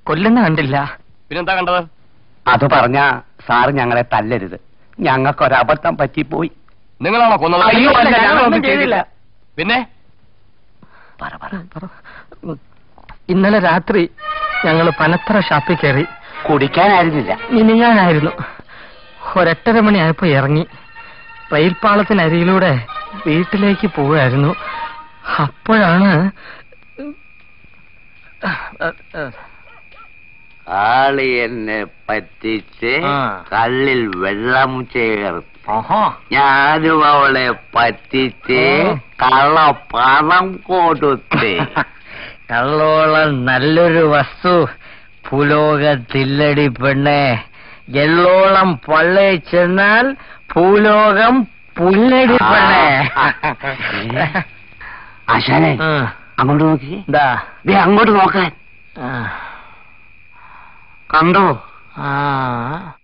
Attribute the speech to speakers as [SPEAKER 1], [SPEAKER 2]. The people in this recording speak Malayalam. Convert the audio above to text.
[SPEAKER 1] കൊല്ലുന്ന കണ്ടില്ല
[SPEAKER 2] പിന്നെന്താ കണ്ടത്
[SPEAKER 3] അത് പറഞ്ഞ സാറ് ഞങ്ങളെ തല്ലരുത് ഞങ്ങൾക്കൊരബദ്ധം പറ്റിപ്പോയി
[SPEAKER 2] നിങ്ങളാണോ കൊന്നത്
[SPEAKER 3] അയ്യോ, അല്ല,
[SPEAKER 1] ഞങ്ങളൊന്നും
[SPEAKER 3] ഞങ്ങളൊന്നും
[SPEAKER 1] ചെയ്തില്ല.
[SPEAKER 2] പിന്നെ
[SPEAKER 3] പറ പറ
[SPEAKER 1] ഇന്നലെ രാത്രി ഞങ്ങൾ പനത്തറ ഷാപ്പിൽ കയറി
[SPEAKER 3] കുടിക്കാനായിരുന്നില്ല
[SPEAKER 1] മിനിങ്ങാനായിരുന്നു ഒരെട്ടര മണിയായപ്പോ ഇറങ്ങി റെയിൽ പാളത്തിനരികിലൂടെ വീട്ടിലേക്ക് പോവുകയായിരുന്നു അപ്പോഴാണ്
[SPEAKER 3] ആളി എന്നെ പറ്റിച്ച്
[SPEAKER 1] ആ.
[SPEAKER 3] കള്ളിൽ വെള്ളം ചേർത്ത്
[SPEAKER 1] ഓഹോ
[SPEAKER 3] ഞാനും അവളെ പറ്റിച്ച്
[SPEAKER 1] ഓ.
[SPEAKER 3] കള്ള പണം കൊടുത്ത്
[SPEAKER 1] കള്ളോളം നല്ലൊരു വസ്തു ഭൂലോകത്തില്ലടി പെണ്ണെ എള്ളോളം പള്ളേ ചെന്നാൽ ഭൂലോകം പുല്ലടി പെണ്ണെ
[SPEAKER 3] ആശാനെ
[SPEAKER 1] ആ,
[SPEAKER 3] അങ്ങോട്ട് നോക്കി
[SPEAKER 1] എന്താ
[SPEAKER 3] ദേ അങ്ങോട്ട് നോക്കാൻ
[SPEAKER 1] ആ,
[SPEAKER 3] കണ്ടോ
[SPEAKER 1] ആ